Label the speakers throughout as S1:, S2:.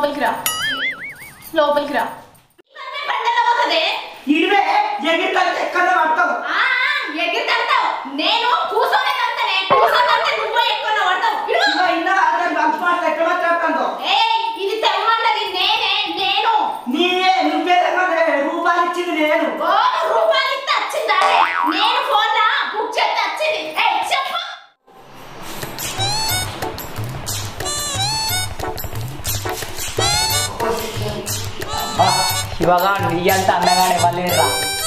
S1: లోపలికి రా లోపలికి రా
S2: ఇడివే ఎగిరితే ఎక్కడ పడతావు
S1: నేను కూర్చొని తంతనే కూర్చొని తంతే నువ్వు ఎక్కువ పడతావు
S2: ఇదిగో ఇన్న అతను మంచి మాటలు ఎక్కడ మాట్లాడుతుందో
S1: ఏయ్ ఇది తెమ్మన్నది నేనే నేను
S2: నీయే నువ్వే తెమ్మనే, రూపాయలు ఇచ్చింది నేను
S1: ఓ రూపాయలు ఇస్తే వచ్చిందా నేను ఫోన్ లా బుక్ చేస్తే వచ్చింది ఏయ్ చెప్పు
S3: శివగా ఇయ్యంత అందగానే మళ్ళీ రా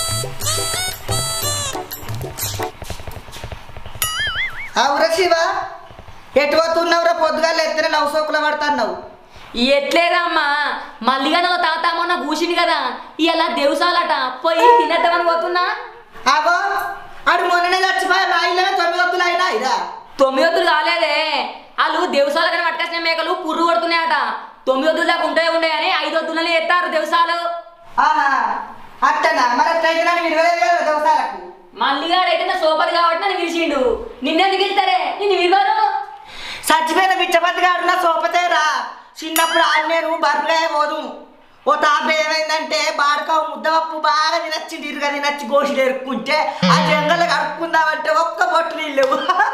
S2: అవురా శివ ఎటు పోతున్నావురా పొద్దుగా ఎత్తిన లవ్ సోకులు పడుతున్నావు
S4: ఎట్లేదమ్మా మల్లిగా నా తాత మొన్న కూసింది కదా ఇలా దేవసాలట పోయి తినేద్దామని పోతున్నా
S2: ఆగో ఆడు మొన్ననే చచ్చిపోయి మా ఇల్లమే తొమ్మిది వద్దులు అయినా ఇదా
S4: తొమ్మిది వద్దులు కాలేదే వాళ్ళు దేవసాల కానీ పట్టుకొచ్చిన మేకలు పుర్రు కొడుతున్నాయట తొమ్మిది వద్దులు దాకా ఉంటే ఉండే అని ఐదు వద్దులని ఎత్తారు దేవసాలు
S2: ఆహా అట్టనా మరి అట్లయితే నన్ను విడవలేదు కదా దోసాలకు
S4: మల్లిగాడైతే నా సోపది కాబట్టి నన్ను పిలిచిండు నిన్నెందుకు పిలుస్తారే నిన్ను విలువరు
S2: చచ్చిపోయిన బిచ్చపతి గారు నా సోపతేరా చిన్నప్పుడు ఆడు నేను బర్రెగా పోదు ఓ తాప ఏమైందంటే బాడకావు ముద్దపప్పు బాగా తినచ్చి ఇరుగా తినచ్చి గోషులు ఎరుక్కుంటే ఆ జంగల్ కడుక్కుందామంటే ఒక్క బొట్టు నీళ్ళు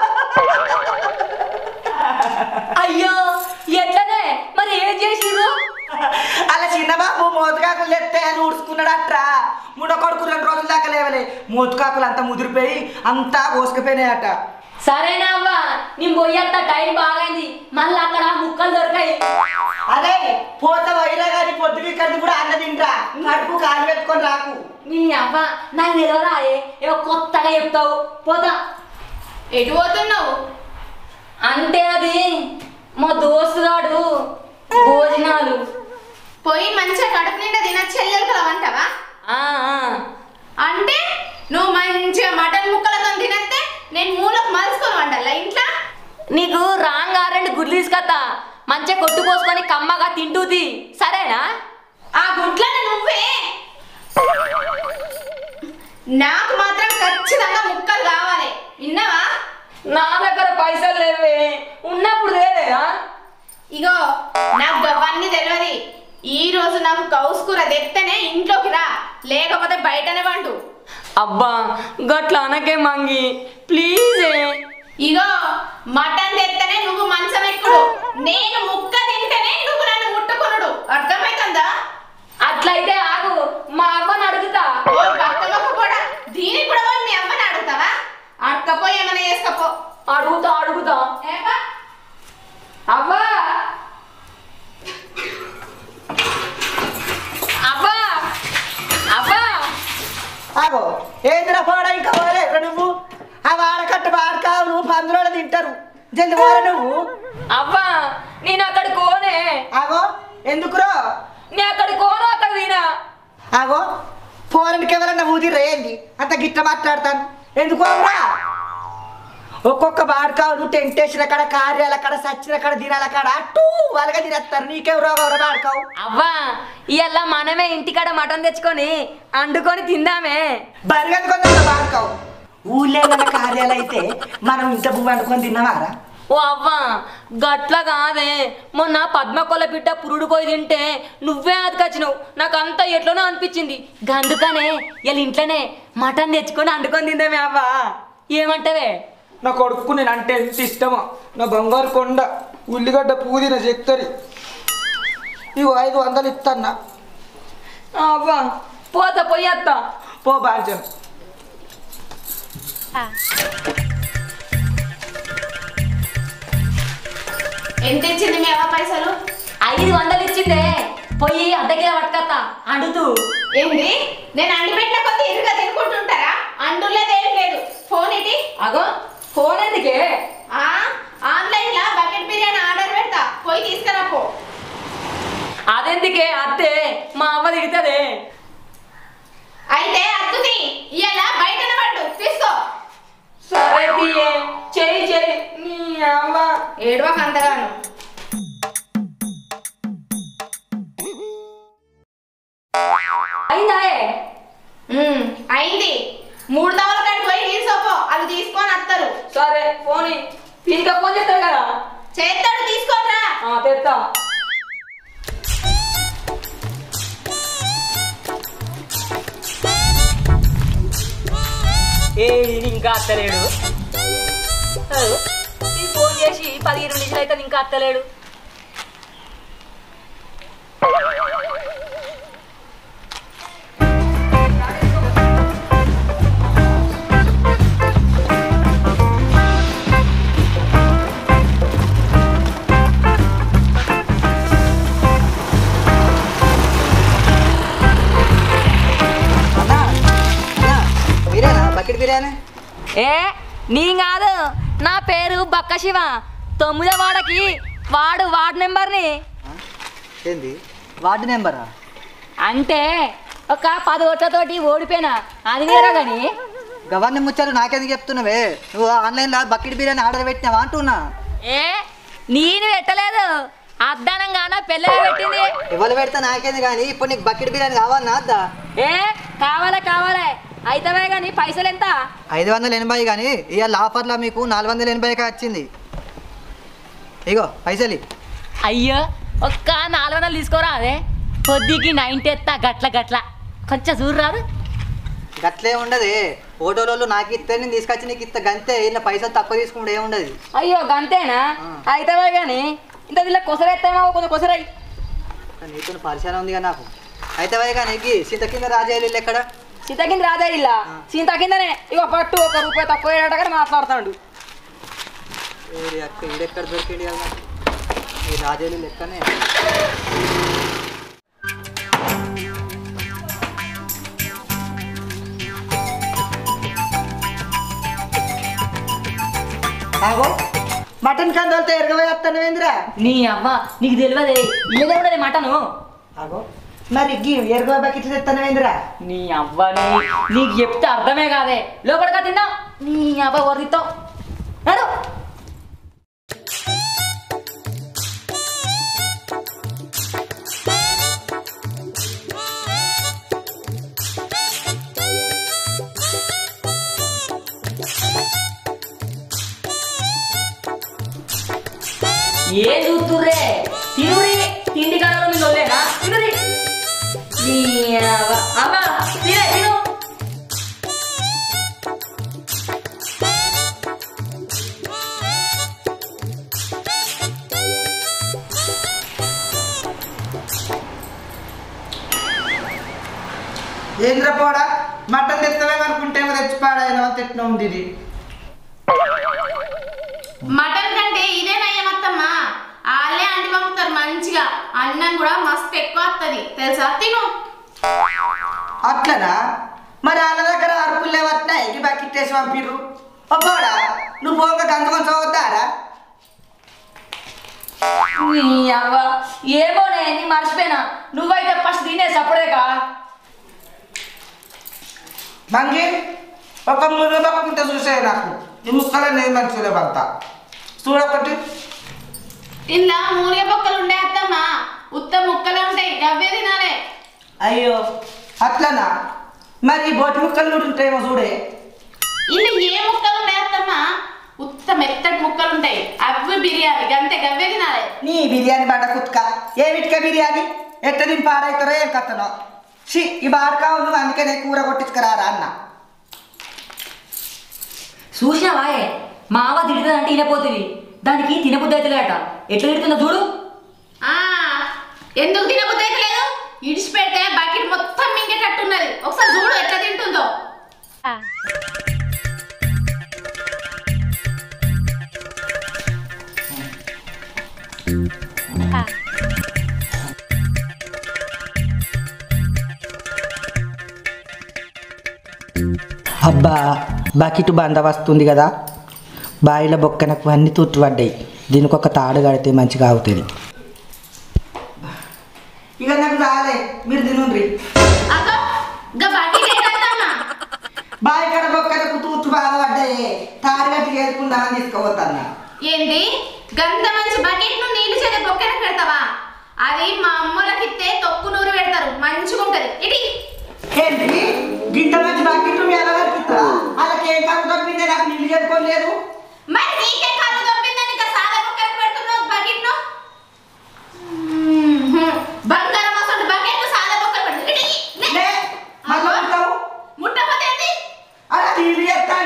S4: అయ్యో ఎట్లనే మరి ఏం చేసిండ్రు
S2: అలా చిన్నబాబు మోతుకాకులు ఎత్తే అని ఊడ్చుకున్నాడట్రా మూడో కొడుకు రెండు రోజుల దాకా లేవలే మోతుకాకులు అంతా ముదిరిపోయి అంతా కోసుకుపోయినాయట
S4: సరేనా అవ్వ నేను పోయేత్తా టైం బాగైంది మళ్ళీ అక్కడ ముక్కలు దొరికాయి
S2: అదే పోత వైరా కానీ పొద్దుకి ఇక్కడ కూడా అన్న తింటా కడుపు కాలు పెట్టుకొని రాకు
S4: నీ అవ్వ నాకు తెలియదా ఏవో కొత్తగా చెప్తావు పోతా
S1: ఎటు పోతున్నావు
S4: అంటే అది మా దోస్తుగాడు భోజనాలు
S1: పోయి మంచిగా కడుపు నిండా తిన చెల్లెలు కలవంటావా
S4: ఆ, ఆ.
S1: అంటే నువ్వు మంచిగా మటన్ ముక్కలతో తినస్తే నేను మూలకు మలుచుకొని వండాలా ఇంట్లో
S4: నీకు రాంగా రెండు గుడ్లు తీసుకొస్తా మంచిగా కొట్టు పోసుకొని కమ్మగా తింటూది సరేనా
S1: ఆ గుడ్లని నువ్వే నాకు మాత్రం ఖచ్చితంగా ముక్కలు కావాలి విన్నావా
S4: నా దగ్గర పైసలు లేవే ఉన్నప్పుడు లేదేనా
S1: ఇగో నాకు అవన్నీ తెలియదు ఈ రోజు నాకు కౌసు కూర తెత్తేనే ఇంట్లోకి రా లేకపోతే బయటనే వండు
S4: అబ్బా గట్ల అనకే మంగి ప్లీజే
S1: ఇగో మటన్ తెత్తేనే నువ్వు మంచం ఎక్కుడు నేను ముక్క తింటేనే నువ్వు నన్ను ముట్టుకునుడు అర్థమైతుందా
S4: అట్లయితే ఆగు మా అమ్మని అడుగుతా
S1: ఓ భక్తమ్మకు కూడా దీనికి కూడా పోయి మీ అమ్మని అడుగుతావా అడకపోయి ఏమైనా చేసుకపో
S4: అడుగుతా అడుగుతా
S1: ఏపా
S4: అవ్వా అవ్వా అవ్వా
S2: ఆగో ఏందిరా పోడా ఇంకా పోలేదురా నువ్వు ఆ వాడకట్ట వాడకావు నువ్వు పందులో తింటారు జల్ది పోరా నువ్వు
S4: అవ్వా నేను అక్కడ కోనే
S2: ఆగో ఎందుకురో
S4: నేను అక్కడ కోను అక్కడ తినా
S2: ఆగో పోరానికి ఎవరన్నా ఊది రేయండి అంత గిట్ట మాట్లాడతాను ఎందుకు అవురా ఒక్కొక్క బాడకావు నువ్వు టెంట్ వేసిన కాడ కార్యాల కాడ సచ్చిన కాడ దినాల కాడ అట్టూ వాళ్ళగా తినేస్తారు నీకెవరో ఎవరో బాడకావు
S4: అవ్వా ఇవాళ మనమే ఇంటికాడ మటన్ తెచ్చుకొని అండుకొని తిందామే
S2: బరిగెత్తుకొని బాడకావు ఊళ్ళో ఏదైనా కార్యాలు అయితే మనం ఇంత పువ్వు వండుకొని తిన్నావారా
S4: ఓ అవ్వా గట్ల కాదే మొన్న పద్మకొల్ల బిడ్డ పురుడు పోయి తింటే నువ్వే అతికొచ్చినావు నాకు అంతా ఎట్లనో అనిపించింది గందుకనే ఇలా ఇంట్లోనే మటన్ తెచ్చుకొని అండుకొని తిందామే అవ్వా ఏమంటావే
S5: నా కొడుకు నేను అంటే ఎంత ఇష్టమో నా బంగారు కొండ ఉల్లిగడ్డ పూదిన చెక్తరి ఇవి ఐదు వందలు ఇస్తాన్నా
S4: అవ్వా పోతా పోయేత్తా
S5: పో బాంచన్
S1: ఎంత ఇచ్చింది మీ అవ్వ పైసలు
S4: ఐదు వందలు ఇచ్చిందే పోయి అద్దెకే పట్టుకత్తా అండుతూ
S1: ఏంది నేను అండి పెట్టిన కొద్ది ఇరుగా తినుకుంటుంటారా అండులేదు ఏం లేదు ఫోన్ ఇది
S4: అగో ఫోన్ ఎందుకే
S1: ఆ ఆన్లైన్ లా బకెట్ బిర్యానీ ఆర్డర్ పెడతా పోయి తీసుకురా పో
S4: అదెందుకే అత్తే మా అవ్వ తిడుతుంది
S1: అయితే అద్దుది ఇవాళ బయటన పడ్డు తీసుకో
S4: సరే తీయే చెయ్యి చెయ్యి నీ అవ్వ
S1: ఏడవక అంతగాను
S4: అయిందాయే
S1: ఉమ్, అయింది మూడు దవల కాడికి పోయి తీసుకోపో అది తీసుకొని వస్తారు
S4: సరే ఫోన్ ఇంకా ఫోన్ చేస్తాడు కదా
S1: చేస్తాడు తీసుకోనరా
S4: ఆ, తెస్తా ఏ ఈయన ఇంకా అత్తలేడు ఓ, ఈ ఫోన్ చేసి పదిహేను నిమిషాలు అయితే ఇంకా అత్తలేడు
S6: అన్నా అన్నా మీరేనా బకెట్ బిర్యానీ
S4: ఏ నీ కాదు నా పేరు బక్క శివ తొమ్మిదో వాడకి వాడు వార్డ్ నెంబర్ని
S6: ఏంది వార్డు నెంబరా
S4: అంటే ఒక పది ఓట్లతోటి ఓడిపోయినా అది వేరే కానీ
S6: గవర్నమెంట్ ముచ్చారు నాకెందుకు చెప్తున్నావే నువ్వు ఆన్లైన్లో బకెట్ బిర్యానీ ఆర్డర్ పెట్టినావా అంటున్నా
S4: ఏ నేను పెట్టలేదు అద్దానంగాన పిల్లలు పెట్టింది
S6: ఎవరు పెడితే నాకేంది కానీ ఇప్పుడు నీకు బకెట్ బిర్యానీ కావాలన్నా అద్దా
S4: ఏ కావాలే కావాలే అయితవే కానీ పైసలు ఎంత
S6: ఐదు వందల ఎనభై కానీ ఇవాళ ఆఫర్లో మీకు నాలుగు వందల ఎనభైకి వచ్చింది ఇగో పైసలు ఇ.
S4: అయ్యో ఒక్క నాలుగు వందలు తీసుకోరా అదే పొద్దుకి నైన్టీ ఎత్తా గట్ల గట్ల కొంచెం చూడరాదు
S6: గట్లే ఉండదు ఓటోలో నాకు ఇస్తే నేను తీసుకొచ్చి నీకు ఇస్తా గంతే ఇలా పైసలు తక్కువ తీసుకుంటే ఏముండదు
S4: అయ్యో గంతేనా అయితవే కానీ ఇంత దీనిలో కొసరెత్తామో కొంచెం కొసరై
S6: నీతో పరిచయం ఉంది కదా నాకు అయితే కానీ ఎగ్గి సీత కింద రాజేయాలి ఎక్కడ
S4: సీత కింద రాదే ఇలా సీత కిందనే ఇక పట్టు ఒక రూపాయి తక్కువ అయ్యేటగా మాట్లాడుతాడు
S6: ఏడి అక్క ఈడెక్కడ దొరికింది కదా నాకు? ఈ రాజేలు లెక్కనే
S2: ఆగో మటన్ కందలతో ఎరగవేస్తాను ఏందిరా
S4: నీ అవ్వ నీకు తెలియదే ఇదే ఉండదు మటను
S2: ఆగో మరి గీ ఎరగ బకెట్ తెస్తాను ఏందిరా
S4: నీ అవ్వని నీకు చెప్తే అర్థమే కాదే లోపలిగా తిన్నా నీ అవ్వ వరితో నడు ఏం చూస్తుర్రే తినుడి తిండి కాలంలో మీరు వదిలేనా తినుడి నీ అవ్వ అవ్వ తినే తిను
S2: ఏంద్ర పోడా మటన్ తెస్తామేమనుకుంటే తెచ్చి పాడాయన తిట్టిన ఉంది ఇది
S1: మటన్ కంటే ఇదే నయ్యమత్తమ్మా వాళ్ళే అంటి పంపుతారు మంచిగా అన్నం కూడా మస్తు ఎక్కువ వస్తుంది తెలుసా తిను
S2: అట్లనా మరి వాళ్ళ దగ్గర అరుపులే వస్తున్నాయి ఇది బకెట్ వేసి పంపిర్రు అబ్బోడా నువ్వు పోగా గంగ కొంచెం అవుతారా
S4: నీ అవ్వ ఏమోనే నీ మర్చిపోయినా నువ్వైతే ఫస్ట్ తినే సపడేకా
S2: మంగి ఒక ముర్ర పక్కకుంటే చూసే నాకు ఈ ముక్కలే నేను మంచిగా పంతా చూడొకటి
S1: ఇంట్లో మూలిగ బొక్కలు ఉండే అత్తమ్మా ఉత్త ముక్కలే ఉంటాయి గవ్వే తినాలే
S2: అయ్యో అట్లనా మరి ఈ బోటి ముక్కలు కూడా ఉంటాయేమో చూడే
S1: ఇంట్లో ఏ ముక్కలు ఉండే అత్తమ్మా ఉత్త మెత్తటి ముక్కలు ఉంటాయి అవి బిర్యానీ గంతే గవ్వే తినాలే
S2: నీ బిర్యానీ బండ కుత్క ఏమిటిక బిర్యానీ ఎట్ట దీని పాడైతారో ఏం కథనో షి ఈ బాడకా నువ్వు అందుకనే కూర కొట్టించుకురారా అన్న
S4: చూసినావాయే మా అవ్వ తిడుతుందంటే తినపోతుంది దానికి తినబుద్ధి అవుతుందట ఎట్లా తిడుతుందో చూడు
S1: ఆ ఎందుకు తినబుద్ధి అయితే లేదు ఇడిచిపెడితే బకెట్ మొత్తం మింగేటట్టున్నది ఒకసారి చూడు ఎట్లా తింటుందో
S2: అబ్బా బకెట్ బంద వస్తుంది కదా బావిలో బొక్కనకు అన్ని తుట్టుపడ్డాయి దీనికి ఒక తాడు కడితే మంచిగా అవుతుంది ఇక నాకు రాలే మీరు తినుండ్రి
S1: అదో గా బకెట్ ఏంటమ్మా
S2: బావి కడ బొక్కనకు తూర్చు బాగా పడ్డాయి తాడు కట్టి చేసుకుందా అని తీసుకుపోతాను
S1: ఏంది గంత మంచి బకెట్ ను నీళ్లు చేత బొక్కన పెడతావా అది మా అమ్మలకి ఇస్తే తొక్కు నూరు పెడతారు మంచిగా ఉంటది ఇటీ
S2: ఏంటి గింత మంచి బకెట్ మీ ఎలా కట్టిస్తా వాళ్ళకి ఏం కాదు తప్పిందే నాకు నీళ్ళు చేసుకోలేదు
S1: మరి నీకే కళ్ళు దొబ్బిందని ఇక సాదా బొక్కన పెడుతున్నావు బకెట్ ను బంగారం అసలు బకెట్ ను సాదా బొక్కన పెడుతుంది ఇటీ, లే.
S2: లే, మళ్ళా ఉంటావు
S1: ముట్టపోతే ఏంది
S2: అలా నీళ్ళు చేస్తా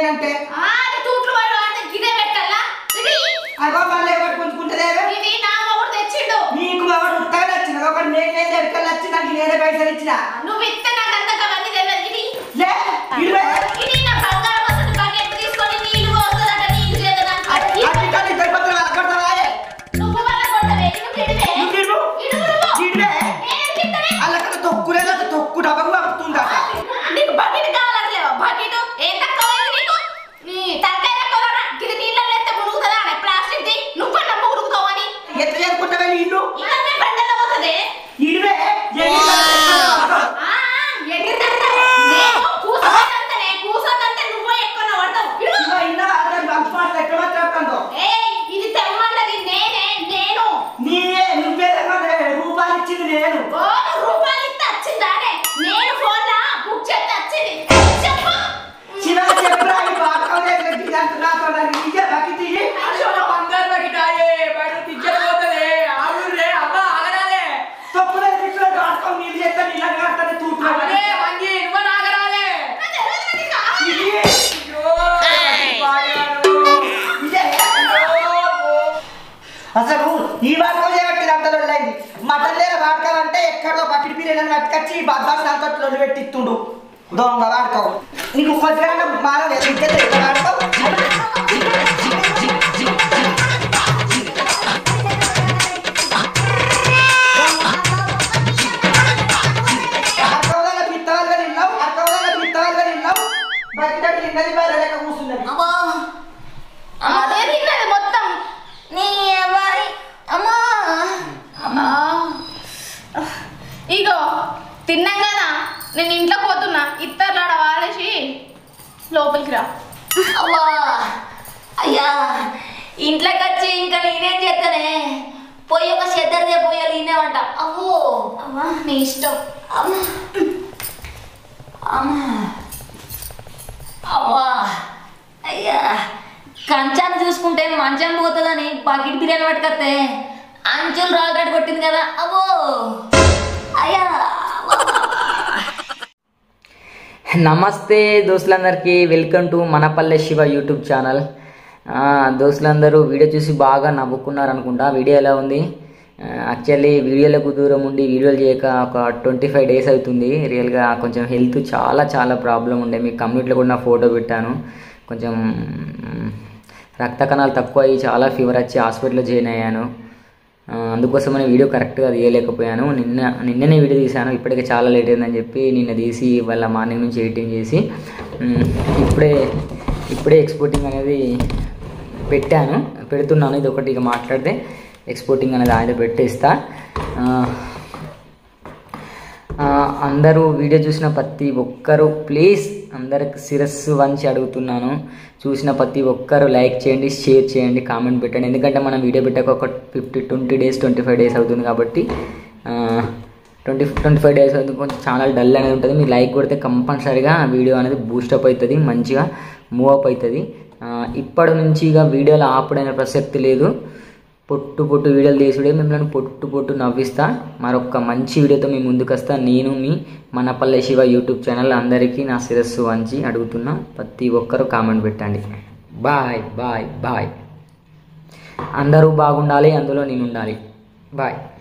S2: నేనంటే
S1: ఆ, అది తూట్లు వాడు వాడితే గిదే పెట్టాలా ఇది
S2: అగో మళ్ళీ ఎవరు గుంజుకుంటుందే
S1: ఇది నా మొగుడు తెచ్చిండు
S2: నీకు ఎవరు ఉత్తగా నచ్చిన ఒకటి నేను నేను ఎక్కడికి వచ్చి నాకు నేనే పైసలు ఇచ్చిన
S1: నువ్వు ఇస్తే నాకు అంత అవన్నీ తెలియదు ఇది
S2: లే ఇరవై
S1: ఇది నా బంగారం వస్తుంది బకెట్ తీసుకొని నీళ్లు పోస్తుందట నీళ్లు చేయడానికి
S2: అట్టి కాదు ఇద్దరు పక్కన వాళ్ళకొడతావా
S1: నువ్వు వాళ్ళ కొట్టవే నువ్వు ఇడివే
S2: నువ్వు ఇడువు.
S1: ఇడువు నువ్వు
S2: ఇడువే.
S1: నేను ఇస్తానే
S2: వాళ్ళక్కడ తొక్కులేదు అది తొక్కు డబ్బకు పంపుతుందట
S1: నీకు బకెట్ కావాలట్లేవా బకెట్ ఏం తక్కువ అయింది నీకు నీ తలకాయ తక్కువ ఇది నీళ్ళలో ఎత్తే మునుగుతుందా అనే ప్లాస్టిక్ ది నువ్వన్న మునుగుతావని
S2: ఎట్లా చేసుకుంటావే నీళ్ళు
S1: ఇంకా మీ బండలో పోతుంది
S2: ఇడివే
S1: ఆ, ఎగిరిదంతా. నేను కూసోదంతనే, కూసోదంతే నువ్వే ఎక్కువ పడతావు. ఇడు.
S2: ఎక్కడ మాట్లాడుతుందో
S1: ఏయ్, ఇది తెమ్మన్నది నేనే, నేను.
S2: నీవే నువ్వే రూపాయలు ఇచ్చింది నేను
S1: ఓ, రూపాయలు ఇస్తే వచ్చిందానే? నేను ఫోన్లా బుక్ చేస్తే వచ్చింది. చెప్పు.
S2: చిన్న చెప్పురా ఈ బాగా ఇదంతా నాకు ఇదే బకెట్ ఇయ్యి.
S5: బంగారు బకెట్ ఆయే బయట పిక్చర్ పోతుంది ఆవురే అమ్మ ఆగరాలే
S2: తొక్కులేదు గిక్కులేదు వాడుకొని నీళ్ళు చేస్తే నీళ్ళని కడతానే తూట్లు
S5: అదే మంగి నువ్వు నాగరాలే
S1: నా తెలియదు నీకు.
S2: ఇది ఇదే అసలు ఈ వాడుకో చేయబట్టి అంతలో లేదు మటన్ లేని వాడకం అంటే ఎక్కడో బకెట్ బిర్యానీ పట్టుకొచ్చి బద్మాస్ అంతట్లో పెట్టిస్తుండు దొంగ వాడుకో నీకు కొద్దిగా మారలేదు ఇంకే వాడుకో అరకవదల పిత్తవాలుగా నిన్నావు అరకవదల పిత్తవాలుగా నిన్నావు బకెట్ నిన్నది మరి లెక్క కూర్చున్నది
S1: అదే తిన్నది మొత్తం నీ అబ్బాయి అమ్మా అమ్మా ఇగో తిన్నాం కదా నేను ఇంట్లో పోతున్నా ఇత్తర్లాడ వాడేసి లోపలికి రా
S4: అవ్వా అయ్యా ఇంట్లోకి వచ్చి ఇంకా నేనేం చేస్తానే పోయి ఒక చెద్దరిదే పోయాలి నేనేమంట అవ్వో
S1: అమ్మా నీ ఇష్టం
S4: అమ్మా అమ్మా అవ్వా అయ్యా కంచాన్ని చూసుకుంటే మంచం పోతుందని బకెట్ బిర్యానీ పట్టుకొస్తే అంచులు రాగట్టు కొట్టింది కదా అవ్వో అయ్యా
S3: నమస్తే దోస్తులందరికీ welcome to Manapalle Shiva YouTube channel ఆ, దోస్తులందరూ వీడియో చూసి బాగా నవ్వుకున్నారు అనుకుంటా వీడియో ఎలా ఉంది యాక్చువల్లీ వీడియోలకు దూరం ఉండి వీడియోలు చేయక ఒక ట్వంటీ ఫైవ్ డేస్ అవుతుంది రియల్గా కొంచెం హెల్త్ చాలా చాలా ప్రాబ్లం ఉండే మీ కమ్యూనిటీలో కూడా నా ఫోటో పెట్టాను కొంచెం మ్, రక్త కణాలు తక్కువ అయ్యి చాలా ఫీవర్ వచ్చి హాస్పిటల్లో జాయిన్ అయ్యాను ఆ, అందుకోసమని వీడియో కరెక్ట్గా తీయలేకపోయాను నిన్న నిన్ననే వీడియో తీశాను ఇప్పటికే చాలా లేట్ అయిందని చెప్పి నిన్న తీసి వాళ్ళ మార్నింగ్ నుంచి ఎడిటింగ్ చేసి ఉమ్, ఇప్పుడే ఇప్పుడే ఎక్స్పోర్టింగ్ అనేది పెట్టాను పెడుతున్నాను ఇది ఒకటి ఇక మాట్లాడితే ఎక్స్పోర్టింగ్ అనేది ఆయన పెట్టేస్తా ఆ, ఆ, అందరూ వీడియో చూసిన ప్రతి ఒక్కరూ ప్లీజ్ అందరికి శిరస్సు వంచి అడుగుతున్నాను చూసిన ప్రతి ఒక్కరు లైక్ చేయండి షేర్ చేయండి కామెంట్ పెట్టండి ఎందుకంటే మనం వీడియో పెట్టాక ఒక fifty twenty days twenty five days అవుతుంది కాబట్టి ట్వంటీ ట్వంటీ ఫైవ్ డేస్ అవుతుంది కొంచెం ఛానల్ డల్ అనేది ఉంటుంది మీరు లైక్ కొడితే కంపల్సరీగా వీడియో అనేది బూస్టప్ అవుతుంది మంచిగా మూవ్ అప్ అవుతుంది ఆ, ఇప్పటి నుంచి ఇక వీడియోలు ఆపడైన ప్రసక్తి లేదు పొట్టు పొట్టు వీడియోలు తీసుడే మిమ్మల్ని పొట్టు పొట్టు నవ్విస్తా మరొక మంచి వీడియోతో మీ ముందుకు వస్తా నేను మీ మనపల్లె శివ యూట్యూబ్ ఛానల్ అందరికీ నా శిరస్సు వంచి అడుగుతున్నా ప్రతి ఒక్కరూ కామెంట్ పెట్టండి బాయ్ బాయ్ బాయ్ అందరూ బాగుండాలి అందులో నేను ఉండాలి బాయ్